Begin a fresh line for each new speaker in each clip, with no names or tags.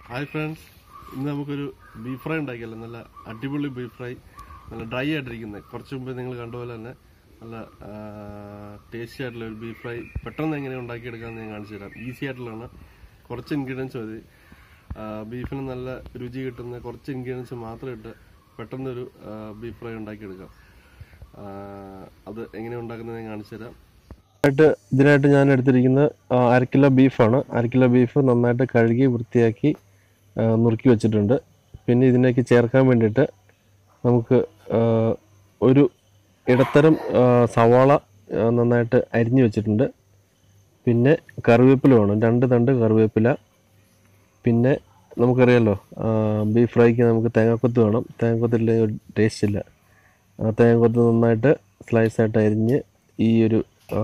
hi friends ഇന്ന് നമുക്കൊരു beef fry ഉണ്ടാക്കിയല്ലോ നല്ല അടിപൊളി ബീഫ് ഫ്രൈ നല്ല ഡ്രൈ ആയിട്ടിരിക്കുന്നത് കുറച്ച് മുമ്പ് നിങ്ങൾ കണ്ട പോലെ തന്നെ നല്ല ടേസ്റ്റി ആയിട്ടുള്ള ഒരു ബീഫ് ഫ്രൈ പെട്ടെന്ന് എങ്ങനെ ഉണ്ടാക്കിയെടുക്കാമെന്ന് ഞാൻ കാണിച്ചു തരാം ഈസി ആയിട്ടുള്ളതാണ് കുറച്ച് ഇൻഗ്രീഡിയൻസ് മതി ആ, ബീഫിന് നല്ല രുചി കിട്ടുന്ന കുറച്ച് ഇൻഗ്രീഡിയൻസ് മാത്രം ഇട്ട് പെട്ടെന്നൊരു ആ, ബീഫ് ഫ്രൈ ഉണ്ടാക്കിയെടുക്കാം ആ, അത് എങ്ങനെ ഉണ്ടാക്കുന്നത് ഞാൻ കാണിച്ചു തരാം
ആയിട്ട് ഇതിനായിട്ട് ഞാൻ എടുത്തിരിക്കുന്നത് ആ, അര കിലോ ബീഫാണ് അര കിലോ ബീഫ് നന്നായിട്ട് കഴുകി വൃത്തിയാക്കി ആ, നുറുക്കി വെച്ചിട്ടുണ്ട് പിന്നെ ഇതിലേക്ക് ചേർക്കാൻ വേണ്ടിയിട്ട് നമുക്ക് ആ, ഒരു ഇടത്തരം ആ, സവാള ആ, നന്നായിട്ട് അരിഞ്ഞു വെച്ചിട്ടുണ്ട് പിന്നെ കറിവേപ്പില വേണം രണ്ട് തണ്ട് കറിവേപ്പില പിന്നെ നമുക്കറിയാലോ ആ, ബീഫ് ഫ്രൈക്ക് നമുക്ക് തേങ്ങാക്കൊത്ത് വേണം തേങ്ങാക്കൊത്തില്ല ഒരു ടേസ്റ്റ് ഇല്ല ആ തേങ്ങാക്കൊത്ത് നന്നായിട്ട് സ്ലൈസായിട്ട് അരിഞ്ഞ് ഈ ഒരു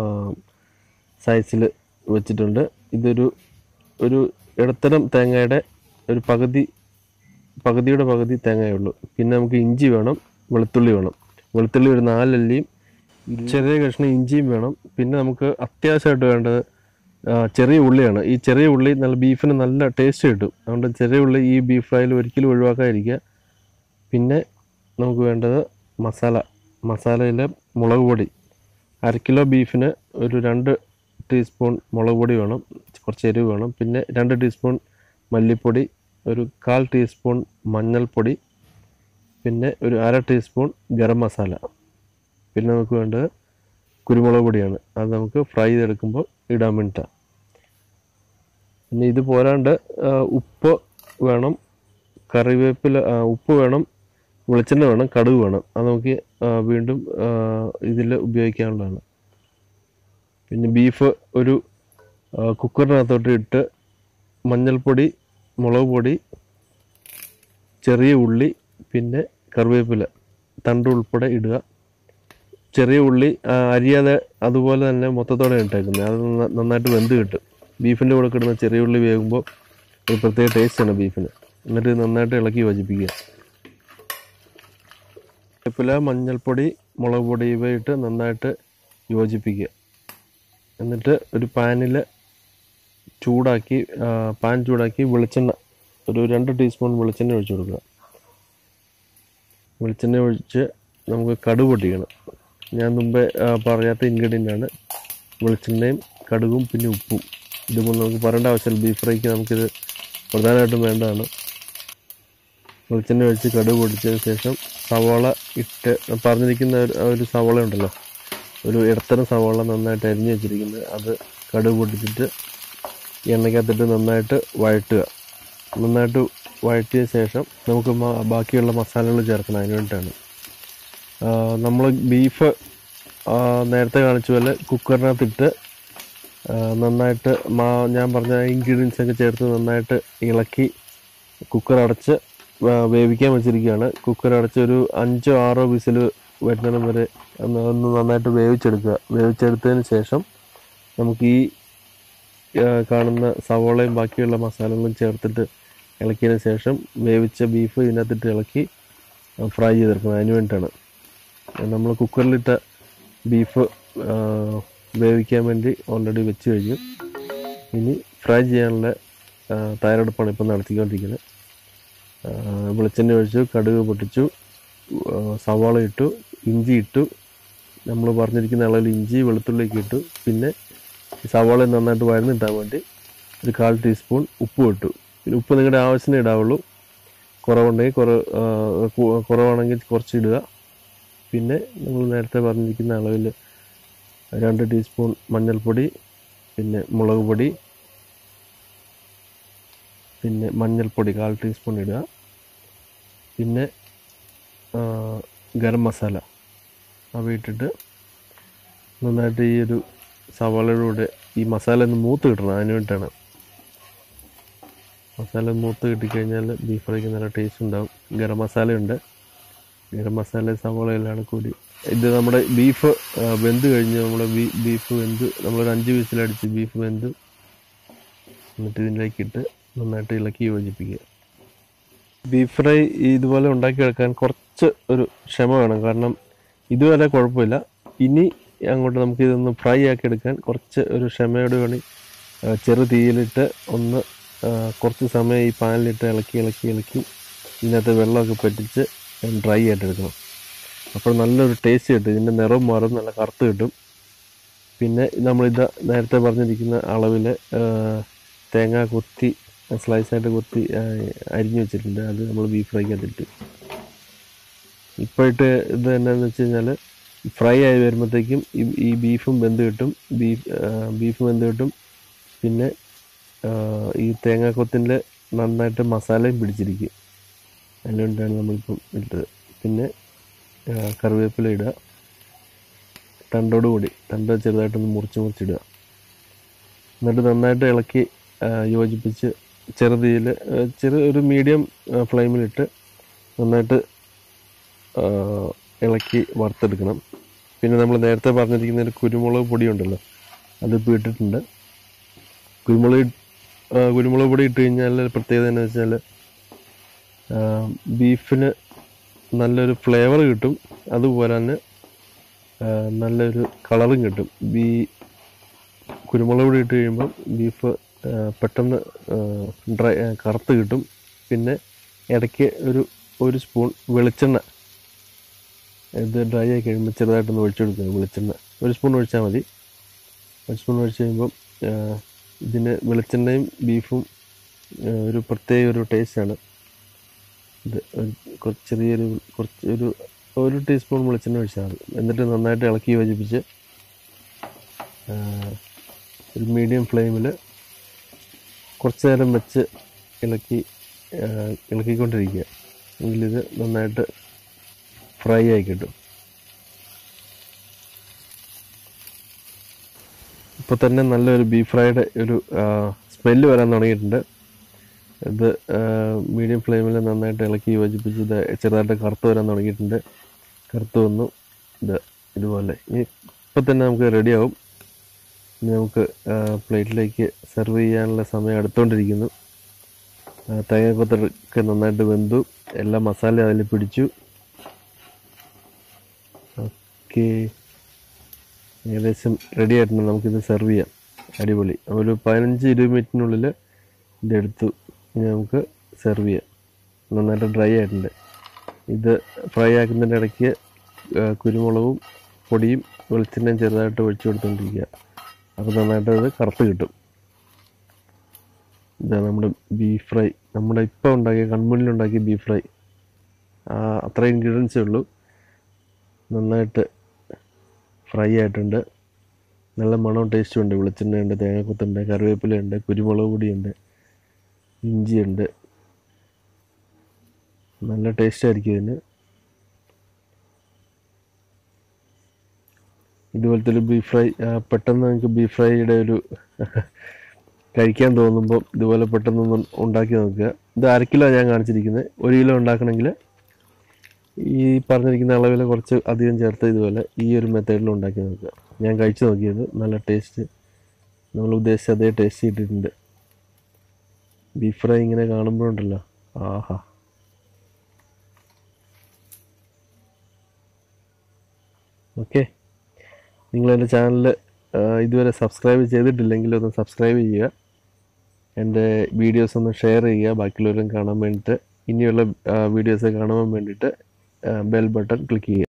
സൈസിൽ വെച്ചിട്ടുണ്ട് ഇതൊരു ഒരു ഇടത്തരം തേങ്ങയുടെ ഒരു പകുതി പകുതിയുടെ പകുതി തേങ്ങയേ ഉള്ളൂ പിന്നെ നമുക്ക് ഇഞ്ചി വേണം വെളുത്തുള്ളി വേണം വെളുത്തുള്ളി ഒരു നാലല്ലിയും ചെറിയ കഷ്ണം ഇഞ്ചിയും വേണം പിന്നെ നമുക്ക് അത്യാവശ്യമായിട്ട് വേണ്ടത് ആ, ചെറിയ ഉള്ളിയാണ് ഈ ചെറിയ ഉള്ളി നല്ല ബീഫിന് നല്ല ടേസ്റ്റ് കിട്ടും അതുകൊണ്ട് ചെറിയ ഉള്ളി ഈ ബീഫ് ഫ്രൈയിൽ ഒരിക്കലും ഒഴിവാക്കാതിരിക്കുക പിന്നെ നമുക്ക് വേണ്ടത് മസാല മസാലയിൽ മുളക് പൊടി അര കിലോ ബീഫിന് ഒരു രണ്ട് ടീസ്പൂൺ മുളക് പൊടി വേണം കുറച്ച് എരിവ് വേണം പിന്നെ രണ്ട് ടീസ്പൂൺ മല്ലിപ്പൊടി ഒരു കാൽ ടീസ്പൂൺ മഞ്ഞൾപ്പൊടി പിന്നെ ഒരു അര ടീസ്പൂൺ ഗരം മസാല പിന്നെ നമുക്ക് വേണ്ടത് കുരുമുളക് പൊടിയാണ് അത് നമുക്ക് ഫ്രൈ ചെയ്തെടുക്കുമ്പോൾ ഇടാൻ വേണ്ടിയിട്ടാണ് പിന്നെ ഇത് പോരാണ്ട് ആ, ഉപ്പ് വേണം കറിവേപ്പില ആ, ഉപ്പ് വേണം വെളിച്ചെണ്ണ വേണം കടുക് വേണം അത് നമുക്ക് ആ, വീണ്ടും ഇതിൽ ഉപയോഗിക്കാനുള്ളതാണ് പിന്നെ ബീഫ് ഒരു ആ, കുക്കറിനകത്തോട്ട് ഇട്ട് മഞ്ഞൾപ്പൊടി മുളക് പൊടി ചെറിയ ഉള്ളി പിന്നെ കറിവേപ്പില തണ്ട് ഉൾപ്പെടെ ഇടുക ചെറിയ ഉള്ളി ആ, അരിയാതെ അതുപോലെ തന്നെ മൊത്തത്തോടെ ഇട്ടേക്കുന്നത് അത് നന്ന- നന്നായിട്ട് വെന്ത് കിട്ടും ബീഫിൻ്റെ കൂടെ കിട്ടുന്ന ചെറിയ ഉള്ളി വേകുമ്പോൾ ഒരു പ്രത്യേക ടേസ്റ്റാണ് ബീഫിന് എന്നിട്ട് ഇത് നന്നായിട്ട് ഇളക്കി യോജിപ്പിക്കുക വേപ്പില മഞ്ഞൾപ്പൊടി മുളക് പൊടി ഇവയിട്ട് നന്നായിട്ട് യോജിപ്പിക്കുക എന്നിട്ട് ഒരു പാനിൽ ചൂടാക്കി ആ, പാൻ ചൂടാക്കി വെളിച്ചെണ്ണ ഒരു രണ്ട് ടീസ്പൂൺ വെളിച്ചെണ്ണ ഒഴിച്ചു കൊടുക്കുക വെളിച്ചെണ്ണ ഒഴിച്ച് നമുക്ക് കടുക് പൊട്ടിക്കണം ഞാൻ മുമ്പേ ആ, പറയാത്ത ഇൻഗ്രീഡിയൻ്റ് ആണ് വെളിച്ചെണ്ണയും കടുകും പിന്നെ ഉപ്പും ഇതുപോലെ നമുക്ക് പറയേണ്ട ആവശ്യമില്ല ബീഫ് ഫ്രൈക്ക് നമുക്കിത് പ്രധാനമായിട്ടും വേണ്ടതാണ് വെളിച്ചെണ്ണ ഒഴിച്ച് കടുക് പൊടിച്ചതിന് ശേഷം സവാള ഇട്ട് പറഞ്ഞിരിക്കുന്ന ഒരു- ആ ഒരു സവാള ഉണ്ടല്ലോ ഒരു ഇടത്തരം സവാള നന്നായിട്ട് അരിഞ്ഞ് വെച്ചിരിക്കുന്നത് അത് കടുക് പൊട്ടിച്ചിട്ട് എണ്ണയ്ക്കകത്തിട്ട് നന്നായിട്ട് വഴറ്റുക നന്നായിട്ട് വഴറ്റിയ ശേഷം നമുക്ക് മ- ബാക്കിയുള്ള മസാലകൾ ചേർക്കണം അതിന് വേണ്ടിയിട്ടാണ് നമ്മൾ ബീഫ് ആ, നേരത്തെ കാണിച്ച പോലെ കുക്കറിനകത്തിട്ട് ആ, നന്നായിട്ട് മാ ഞാൻ പറഞ്ഞ ഇൻഗ്രീഡിയൻസ് ഒക്കെ ചേർത്ത് നന്നായിട്ട് ഇളക്കി കുക്കർ അടച്ച് വേ- വേവിക്കാൻ വെച്ചിരിക്കുകയാണ് കുക്കർ അടച്ച് ഒരു അഞ്ചോ ആറോ വിസിൽ വരുന്നിടം വരെ ഒന്ന് ഒന്ന് നന്നായിട്ട് വേവിച്ചെടുക്കുക വേവിച്ചെടുത്തതിന് ശേഷം നമുക്ക് ഈ ആ, കാണുന്ന സവോളയും ബാക്കിയുള്ള മസാലകളും ചേർത്തിട്ട് ഇളക്കിയതിന് ശേഷം വേവിച്ച ബീഫ് ഇതിനകത്തിട്ട് ഇളക്കി ഫ്രൈ ചെയ്തെടുക്കണം അതിന് വേണ്ടിയിട്ടാണ് നമ്മൾ കുക്കറിലിട്ട ബീഫ് ആ, വേവിക്കാൻ വേണ്ടി ഓൾറെഡി വെച്ച് കഴിഞ്ഞു ഇനി ഫ്രൈ ചെയ്യാനുള്ള ആ, തയ്യാറെടുപ്പാണ് ഇപ്പം നടത്തിക്കൊണ്ടിരിക്കുന്നത് ആ, വെളിച്ചെണ്ണ ഒഴിച്ചു കടുക് പൊട്ടിച്ചു ആ, സവാള ഇട്ടു ഇഞ്ചി ഇട്ടു നമ്മൾ പറഞ്ഞിരിക്കുന്ന അളവിൽ ഇഞ്ചി വെളുത്തുള്ളിയൊക്കെ ഇട്ടു പിന്നെ ഈ സവാള നന്നായിട്ട് വഴന്നിട്ടാൻ വേണ്ടി ഒരു കാൽ ടീസ്പൂൺ ഉപ്പ് ഇട്ടു പിന്നെ ഉപ്പ് നിങ്ങളുടെ ആവശ്യത്തിന് ഇടാവുള്ളൂ കുറവുണ്ടെങ്കിൽ കുറ ആ, കു- കുറവാണെങ്കിൽ കുറച്ച് ഇടുക പിന്നെ നമ്മൾ നേരത്തെ പറഞ്ഞിരിക്കുന്ന അളവിൽ രണ്ട് ടീസ്പൂൺ മഞ്ഞൾപ്പൊടി പിന്നെ മുളക് പൊടി പിന്നെ മഞ്ഞൾപ്പൊടി കാൽ ടീസ്പൂൺ ഇടുക പിന്നെ ആ, ഗരം മസാല അവ ഇട്ടിട്ട് നന്നായിട്ട് ഈ ഒരു സവാളയുടെ കൂടെ ഈ മസാല ഒന്ന് മൂത്ത് കിട്ടണം അതിന് വേണ്ടിയിട്ടാണ് മസാല മൂത്ത് കിട്ടിക്കഴിഞ്ഞാൽ ബീഫ് ഫ്രൈക്ക് നല്ല ടേസ്റ്റ് ഉണ്ടാവും ഗരം മസാലയുണ്ട് ഗരം മസാല സവാളയിലാണ് കൂടി ഇത് നമ്മുടെ ബീഫ് ആ, വെന്ത് കഴിഞ്ഞ് നമ്മുടെ ബീഫ് വെന്ത് നമ്മളൊരു അഞ്ച് വിസിലടിച്ച് ബീഫ് വെന്ത് എന്നിട്ട് ഇതിലേക്ക് ഇട്ട് നന്നായിട്ട് ഇളക്കി യോജിപ്പിക്കുക ബീഫ് ഫ്രൈ ഇതുപോലെ ഉണ്ടാക്കിയെടുക്കാൻ കുറച്ച് ഒരു ക്ഷമ വേണം കാരണം ഇതുവരെ കുഴപ്പമില്ല ഇനി അങ്ങോട്ട് നമുക്ക് ഇതൊന്ന് ഫ്രൈ ആക്കി എടുക്കാൻ കുറച്ച് ഒരു ക്ഷമയോട് വേണി ആ, ചെറു തീയിലിട്ട് ഒന്ന് ആ, കുറച്ച് സമയം ഈ പാനിലിട്ട് ഇളക്കി ഇളക്കി ഇളക്കി ഇതിനകത്ത് വെള്ളമൊക്കെ പറ്റിച്ച് ഡ്രൈ ആയിട്ട് എടുക്കണം അപ്പോൾ നല്ലൊരു ടേസ്റ്റ് കിട്ടും ഇതിൻ്റെ നിറം മാറും നല്ല കറുത്ത് കിട്ടും പിന്നെ നമ്മളിത് നേരത്തെ പറഞ്ഞിരിക്കുന്ന അളവിൽ തേങ്ങ കൊത്തി സ്ലൈസായിട്ട് കൊത്തി ആ, അരിഞ്ഞു വെച്ചിട്ടുണ്ട് അത് നമ്മൾ ബീഫ് ഫ്രൈക്കകത്തിട്ട് ഇപ്പോഴത്തെ ഇത് എന്നാന്ന് വെച്ച് കഴിഞ്ഞാൽ ഫ്രൈ ആയി വരുമ്പോഴത്തേക്കും ഈ ഈ ബീഫും വെന്ത് കിട്ടും ബീഫ് ബീഫ് വെന്ത് കിട്ടും പിന്നെ ആ, ഈ തേങ്ങാക്കൊത്തിൻ്റെ നന്നായിട്ട് മസാലയും പിടിച്ചിരിക്കും അതിനുവേണ്ടിയാണ് നമ്മളിപ്പം ഇട്ടത് പിന്നെ ആ, കറിവേപ്പില ഇടുക തണ്ടോട് കൂടി തണ്ട് ചെറുതായിട്ടൊന്ന് മുറിച്ച് മുറിച്ചിടുക എന്നിട്ട് നന്നായിട്ട് ഇളക്കി ആ, യോജിപ്പിച്ച് ചെറുതീയിൽ ചെറു ഒരു മീഡിയം ഫ്ലെയിമിലിട്ട് നന്നായിട്ട് ആ, ഇളക്കി വറുത്തെടുക്കണം പിന്നെ നമ്മൾ നേരത്തെ പറഞ്ഞിരിക്കുന്ന ഒരു കുരുമുളക് പൊടി ഉണ്ടല്ലോ അതിപ്പോൾ ഇട്ടിട്ടുണ്ട് കുരുമുളക് ഇട്ട്- ആ, കുരുമുളക് പൊടി ഇട്ട് കഴിഞ്ഞാൽ പ്രത്യേകത എന്ന് വെച്ചാൽ ബീഫിന് നല്ലൊരു ഫ്ലേവർ കിട്ടും അതുപോലെ തന്നെ ആ, നല്ലൊരു കളറും കിട്ടും ബീ കുരുമുളക് പൊടി ഇട്ട് കഴിയുമ്പം ബീഫ് ആ, പെട്ടെന്ന് ഡ്രൈ കറുത്ത് കിട്ടും പിന്നെ ഇടയ്ക്ക് ഒരു ഒരു സ്പൂൺ വെളിച്ചെണ്ണ ഇത് ഡ്രൈ ആയി കഴിയുമ്പോൾ ചെറുതായിട്ടൊന്ന് ഒഴിച്ചു കൊടുക്കുക വെളിച്ചെണ്ണ ഒരു സ്പൂൺ ഒഴിച്ചാൽ മതി ഒരു സ്പൂൺ ഒഴിച്ച് കഴിയുമ്പം ആ, ഇതിന് വെളിച്ചെണ്ണയും ബീഫും ആ, ഒരു പ്രത്യേക ഒരു ടേസ്റ്റാണ് ഇത് ഒരു കുറച്ച് ചെറിയൊരു കുറച്ച് ഒരു ഒരു ടീസ്പൂൺ വെളിച്ചെണ്ണ ഒഴിച്ചാൽ മതി എന്നിട്ട് നന്നായിട്ട് ഇളക്കി യോജിപ്പിച്ച് ആ, ഒരു മീഡിയം ഫ്ലെയിമിൽ കുറച്ച് നേരം വെച്ച് ഇളക്കി ആ, ഇളക്കിക്കൊണ്ടിരിക്കുക എങ്കിലിത് നന്നായിട്ട് ഫ്രൈ ആയി കിട്ടും ഇപ്പോൾ തന്നെ നല്ലൊരു ബീഫ് ഫ്രൈയുടെ ഒരു സ്മെല്ല് വരാൻ തുടങ്ങിയിട്ടുണ്ട് ഇത് മീഡിയം ഫ്ലെയിമിൽ നന്നായിട്ട് ഇളക്കി യോജിപ്പിച്ച് ഇത് ചെറുതായിട്ട് കറുത്ത് വരാൻ തുടങ്ങിയിട്ടുണ്ട് കറുത്ത് വന്നു ഇത് ഇതുപോലെ ഇനി ഇപ്പം തന്നെ നമുക്ക് റെഡിയാവും ഇനി നമുക്ക് പ്ലേറ്റിലേക്ക് സെർവ് ചെയ്യാനുള്ള സമയം അടുത്തുകൊണ്ടിരിക്കുന്നു ആ, തേങ്ങാക്കൊത്തൊക്കെ നന്നായിട്ട് വെന്തു എല്ലാ മസാല അതിൽ പിടിച്ചു ഓക്കെ ഏകദേശം റെഡി ആയിട്ടുണ്ട് നമുക്കിത് സെർവ് ചെയ്യാം അടിപൊളി ഒരു പതിനഞ്ച് ഇരുപത് മിനിറ്റിനുള്ളിൽ ഇതെടുത്തു ഇനി നമുക്ക് സെർവ് ചെയ്യാം നന്നായിട്ട് ഡ്രൈ ആയിട്ടുണ്ട് ഇത് ഫ്രൈ ആക്കുന്നതിൻ്റെ ഇടയ്ക്ക് ആ, കുരുമുളകും പൊടിയും വെളിച്ചെണ്ണയും ചെറുതായിട്ട് ഒഴിച്ചു കൊടുത്തുകൊണ്ടിരിക്കുക അപ്പോൾ നന്നായിട്ട് അത് കറുത്ത് കിട്ടും ഇതാ നമ്മുടെ ബീഫ് ഫ്രൈ നമ്മുടെ ഇപ്പം ഉണ്ടാക്കിയ കൺമുന്നിലുണ്ടാക്കിയ ബീഫ് ഫ്രൈ ആ, അത്ര ഇൻഗ്രീഡിയൻസേ ഉള്ളൂ നന്നായിട്ട് ഫ്രൈ ആയിട്ടുണ്ട് നല്ല മണവും ടേസ്റ്റും ഉണ്ട് വെളിച്ചെണ്ണയുണ്ട് തേങ്ങാക്കൊത്തുണ്ട് കറിവേപ്പിലയുണ്ട് കുരുമുളക് പൊടിയുണ്ട് ഇഞ്ചിയുണ്ട് നല്ല ടേസ്റ്റ് ആയിരിക്കും ഇതിന് ഇതുപോലത്തെ ഒരു ബീഫ് ഫ്രൈ ആ, പെട്ടെന്ന് നിങ്ങൾക്ക് ബീഫ് ഫ്രൈയുടെ ഒരു കഴിക്കാൻ തോന്നുമ്പോൾ ഇതുപോലെ പെട്ടെന്നൊന്ന് ഉണ്ടാക്കി നോക്കുക ഇത് അര കിലോ ഞാൻ കാണിച്ചിരിക്കുന്നത് ഒരു കിലോ ഉണ്ടാക്കണമെങ്കിൽ ഈ പറഞ്ഞിരിക്കുന്ന അളവിൽ കുറച്ച് അധികം ചേർത്ത് ഇതുപോലെ ഈ ഒരു മെത്തേഡിൽ ഉണ്ടാക്കി നോക്കുക ഞാൻ കഴിച്ചു നോക്കിയത് നല്ല ടേസ്റ്റ് നമ്മൾ ഉദ്ദേശിച്ച അതേ ടേസ്റ്റ് കിട്ടിയിട്ടുണ്ട് ബീഫ് ഫ്രൈ ഇങ്ങനെ കാണുമ്പോഴുണ്ടല്ലോ ആഹാ ഓക്കെ നിങ്ങൾ എൻ്റെ ചാനൽ ഇതുവരെ സബ്സ്ക്രൈബ് ചെയ്തിട്ടില്ലെങ്കിൽ ഒന്ന് സബ്സ്ക്രൈബ് ചെയ്യുക എൻ്റെ വീഡിയോസ് ഒന്ന് ഷെയർ ചെയ്യുക ബാക്കിയുള്ളവരും കാണാൻ വേണ്ടിയിട്ട് ഇനിയുള്ള വീഡിയോസ് കാണാൻ വേണ്ടിയിട്ട് ബെൽ ബട്ടൺ ക്ലിക്ക് ചെയ്യുക